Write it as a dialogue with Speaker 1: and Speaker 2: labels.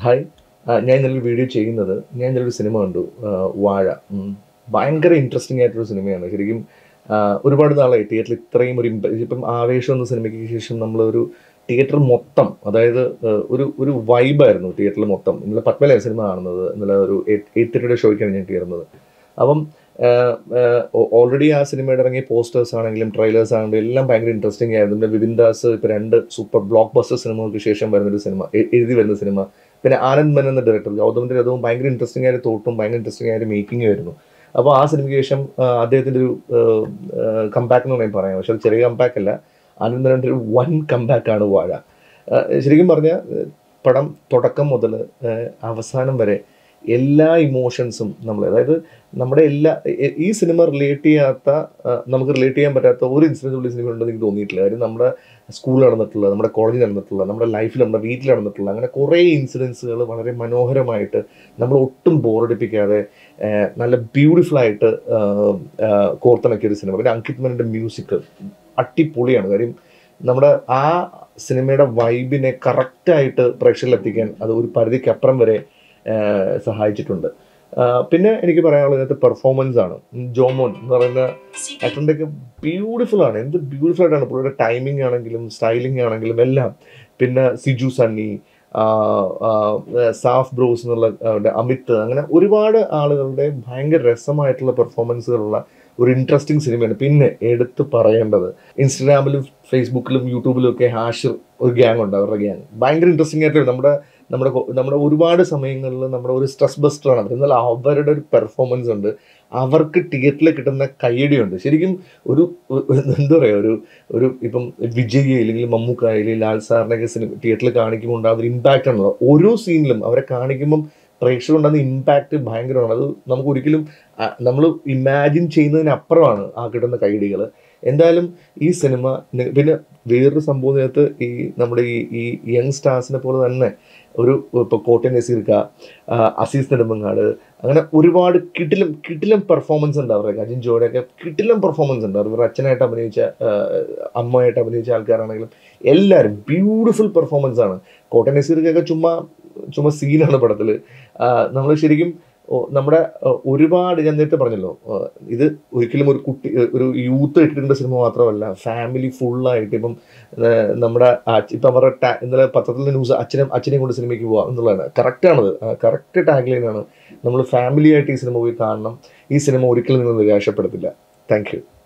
Speaker 1: Hi ആ, ഞാൻ ഇന്നലെ വീഡിയോ ചെയ്യുന്നത് ഞാൻ ഇന്നലെ ഒരു സിനിമ കണ്ടു ആ, വാഴ ഉം. ഭയങ്കര ഇൻട്രസ്റ്റിംഗ് ആയിട്ടൊരു സിനിമയാണ് ശരിക്കും ആ, ഒരുപാട് നാളായി തിയേറ്ററിൽ ഇത്രയും ഒരു ഇമ്പ- ഇപ്പം ആവേശം എന്ന സിനിമയ്ക്ക് ശേഷം നമ്മളൊരു തിയേറ്റർ മൊത്തം അതായത് ആ, ഒരു ഒരു വൈബായിരുന്നു തിയേറ്ററിൽ മൊത്തം ഇന്നലെ പത്മലയ സിനിമ കാണുന്നത് ഇന്നലെ ഒരു എയ്റ്റ് തേർട്ടിയുടെ ഷോയ്ക്കാണ് ഞാൻ കയറുന്നത് അപ്പം ഓൾറെഡി ആ സിനിമയുടെ ഇറങ്ങിയ പോസ്റ്റേഴ്സ് ആണെങ്കിലും ട്രെയിലേഴ്സ് ആണെങ്കിലും എല്ലാം ഭയങ്കര ഇൻട്രസ്റ്റിംഗ് ആയിരുന്നു പിന്നെ വിപിൻ ദാസ് ഇപ്പോൾ രണ്ട് സൂപ്പർ ബ്ലോക്ക് ബസ്റ്റർ സിനിമകൾക്ക് ശേഷം വരുന്നൊരു സിനിമ എ- എഴുതി വരുന്ന സിനിമ പിന്നെ ആനന്ദ് മെൻ എന്ന ഡയറക്ടർ ഗൗതമിൻ്റെ രഥവും ഭയങ്കര ഇൻട്രസ്റ്റിംഗ് ആയ തോട്ടും ഭയങ്കര ഇൻട്രസ്റ്റിംഗ് ആയ മേക്കിംഗ് ആയിരുന്നു അപ്പോൾ ആ സിനിമയ്ക്ക് ശേഷം ആ, അദ്ദേഹത്തിൻ്റെ ഒരു കമ്പാക്ക് എന്ന് വേണമെങ്കിൽ പറയാം പക്ഷെ അത് ചെറിയ കമ്പാക്ക് അല്ല ആനന്ദ് മെനൻ്റെ ഒരു വൺ കമ്പാക്കാണ് വാഴ ആ, ശരിക്കും പറഞ്ഞാൽ പടം തുടക്കം മുതൽ അവസാനം വരെ എല്ലാ ഇമോഷൻസും നമ്മൾ അതായത് നമ്മുടെ എല്ലാ എ- ഈ സിനിമ റിലേറ്റ് ചെയ്യാത്ത ആ, നമുക്ക് റിലേറ്റ് ചെയ്യാൻ പറ്റാത്ത ഒരു ഇൻസിഡൻറ്റ് ഉള്ള സിനിമ ഉണ്ടെന്ന് എനിക്ക് തോന്നിയിട്ടില്ല കാര്യം നമ്മുടെ സ്കൂളിൽ നടന്നിട്ടുള്ള നമ്മുടെ കോളേജിൽ നടന്നിട്ടുള്ള നമ്മുടെ ലൈഫിൽ നമ്മുടെ വീട്ടിൽ നടന്നിട്ടുള്ള അങ്ങനെ കുറേ ഇൻസിഡൻസുകൾ വളരെ മനോഹരമായിട്ട് നമ്മൾ ഒട്ടും ബോറടിപ്പിക്കാതെ ആ, നല്ല ബ്യൂട്ടിഫുൾ ആയിട്ട് ആ, ആ, കോർത്തിണക്കിയ ഒരു സിനിമ പിന്നെ അങ്കിത് മേനൻ്റെ മ്യൂസിക് അടിപൊളിയാണ് കാര്യം നമ്മുടെ ആ സിനിമയുടെ വൈബിനെ കറക്റ്റായിട്ട് പ്രേക്ഷകരിലെത്തിക്കാൻ അത് ഒരു പരിധിക്കപ്പുറം വരെ ആ, സഹായിച്ചിട്ടുണ്ട് ആ, പിന്നെ എനിക്ക് പറയാനുള്ളത് ഇതിനകത്ത് പെർഫോമൻസ് ആണ് ഉം, ജോമോൻ എന്ന് പറയുന്ന ആക്ടറിൻ്റെ ഒക്കെ ബ്യൂട്ടിഫുൾ ആണ് എന്ത് ബ്യൂട്ടിഫുൾ ആയിട്ടാണ് പുള്ളിയുടെ ടൈമിംഗ് ആണെങ്കിലും സ്റ്റൈലിംഗ് ആണെങ്കിലും എല്ലാം പിന്നെ സിജു സണ്ണി ആ, ആ, സാഫ് ബ്രോസ് എന്നുള്ള അവരുടെ അമിത് അങ്ങനെ ഒരുപാട് ആളുകളുടെ ഭയങ്കര രസമായിട്ടുള്ള പെർഫോമൻസുകളുള്ള ഒരു ഇൻട്രസ്റ്റിംഗ് സിനിമയാണ് പിന്നെ എടുത്തു പറയേണ്ടത് ഇൻസ്റ്റഗ്രാമിലും ഫേസ്ബുക്കിലും യൂട്യൂബിലും ഒക്കെ ഹാഷിർ ഒരു ഗ്യാങ് ഉണ്ട് അവരുടെ ഗ്യാങ് ഭയങ്കര ഇൻട്രസ്റ്റിംഗ് ആയിട്ട് നമ്മുടെ നമ്മുടെ കൊ- നമ്മുടെ ഒരുപാട് സമയങ്ങളിൽ നമ്മുടെ ഒരു സ്ട്രെസ് ബസ്റ്റർ ആണ് അവർ എന്നാൽ അവരുടെ ഒരു പെർഫോമൻസ് ഉണ്ട് അവർക്ക് തിയേറ്ററിൽ കിട്ടുന്ന കയ്യടിയുണ്ട് ശരിക്കും ഒരു ഒരു- എന്താ പറയുക ഒരു ഒരു ഇപ്പം വിജയ് അല്ലെങ്കിൽ മമ്മൂക്ക അല്ലെങ്കിൽ ലാൽ സാറിനൊക്കെ സിനിമ തിയേറ്ററിൽ കാണിക്കുമ്പോൾ ഉണ്ടാകുന്ന ഇമ്പാക്റ്റ് ആണല്ലോ ഓരോ സീനിലും അവരെ കാണിക്കുമ്പം പ്രേക്ഷകർ ഉണ്ടാകുന്ന ഇമ്പാക്റ്റ് ഭയങ്കരമാണ് അത് നമുക്ക് ഒരിക്കലും നമ്മൾ ഇമാജിൻ ചെയ്യുന്നതിനപ്പുറമാണ് ആ കിട്ടുന്ന കൈഡികൾ എന്തായാലും ഈ സിനിമ നി- പിന്നെ വേറൊരു സംഭവം ഇതിനകത്ത് ഈ നമ്മുടെ ഈ ഈ യങ് സ്റ്റാർസിനെ പോലെ തന്നെ ഒരു ഇപ്പോൾ കോട്ടയം നസീർക്ക ആ, അസീസ് നെടുമങ്ങാട് അങ്ങനെ ഒരുപാട് കിടിലം കിടിലം പെർഫോമൻസ് ഉണ്ട് അവരുടെ അജിൻ ജോയുടെയൊക്കെ കിടിലം പെർഫോമൻസ് ഉണ്ട് അവരുടെ അച്ഛനായിട്ട് അഭിനയിച്ച ആ, അമ്മയായിട്ട് അഭിനയിച്ച ആൾക്കാരാണെങ്കിലും എല്ലാവരും ബ്യൂട്ടിഫുൾ പെർഫോമൻസ് ആണ് കോട്ടയം നസീർക്കൊക്കെ ചുമ്മാ ചുമ്മാ സീനാണ് പടത്തിൽ നമ്മൾ ശരിക്കും ഓ, നമ്മുടെ ആ, ഒരുപാട് ഞാൻ നേരത്തെ പറഞ്ഞല്ലോ ആ, ഇത് ഒരിക്കലും ഒരു കുട്ടി ഒരു യൂത്ത് ഇട്ടിട്ടുള്ള സിനിമ മാത്രമല്ല ഫാമിലി ഫുള്ളായിട്ട് ഇപ്പം ആ, നമ്മുടെ അച്ഛ- ഇപ്പം അവരുടെ ടാ- ഇന്നലെ പത്രത്തിലെ ന്യൂസ് അച്ഛനും അച്ഛനെയും കൊണ്ട് സിനിമയ്ക്ക് പോവാം എന്നുള്ളതാണ് കറക്റ്റാണത് കറക്റ്റ് ടാഗ് ലൈനാണ് നമ്മൾ ഫാമിലി ആയിട്ട് ഈ സിനിമ പോയി കാണണം ഈ സിനിമ ഒരിക്കലും നിങ്ങൾ നിരാശപ്പെടുത്തില്ല താങ്ക് യു